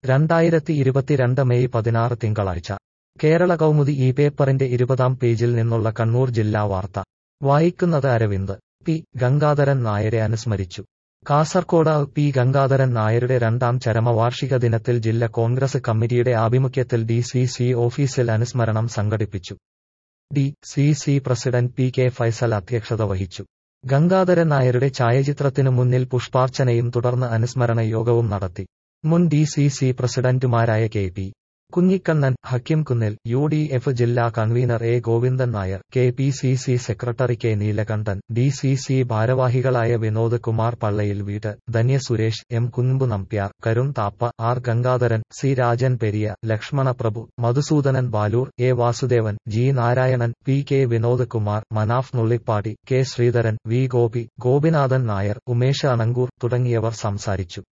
രണ്ടായിരത്തി ഇരുപത്തിരണ്ട് മെയ് പതിനാറ് തിങ്കളാഴ്ച കേരള കൗമുദി ഈ പേപ്പറിന്റെ ഇരുപതാം പേജിൽ നിന്നുള്ള കണ്ണൂർ ജില്ലാ വാർത്ത വായിക്കുന്നത് അരവിന്ദ് പി ഗംഗാധരൻ നായരെ അനുസ്മരിച്ചു കാസർകോട് പി ഗംഗാധരൻ നായരുടെ രണ്ടാം ചരമവാർഷിക ദിനത്തിൽ ജില്ലാ കോൺഗ്രസ് കമ്മിറ്റിയുടെ ആഭിമുഖ്യത്തിൽ ഡി സി സി ഓഫീസിൽ അനുസ്മരണം സംഘടിപ്പിച്ചു D C C president P K Faisal അധ്യക്ഷത വഹിച്ചു ഗംഗാധരൻ നായരുടെ ഛായാചിത്രത്തിനു മുന്നിൽ പുഷ്പാർച്ചനയും തുടർന്ന് അനുസ്മരണ യോഗവും നടത്തി മുൻ ഡി സി സി പ്രസിഡന്റുമാരായ K P Kunhikannan Hakim Kunnil U D F ജില്ലാ convener A Govindan Nair K P C C secretary K Neelakantan D C C ഭാരവാഹികളായ വിനോദ് കുമാർ പള്ളയിൽ വീട് Dhanya Suresh M Kunpu Nambiar Karun Thappa R Gangadharan C Rajan Periya Lakshmana Prabhu Madhusoodanan Baloor A Vasudevan G Narayanan P K Vinod Kumar Manaf Nullippady K Sreedharan V Gopi Gopinathan Nair Umesh Anangoor തുടങ്ങിയവർ സംസാരിച്ചു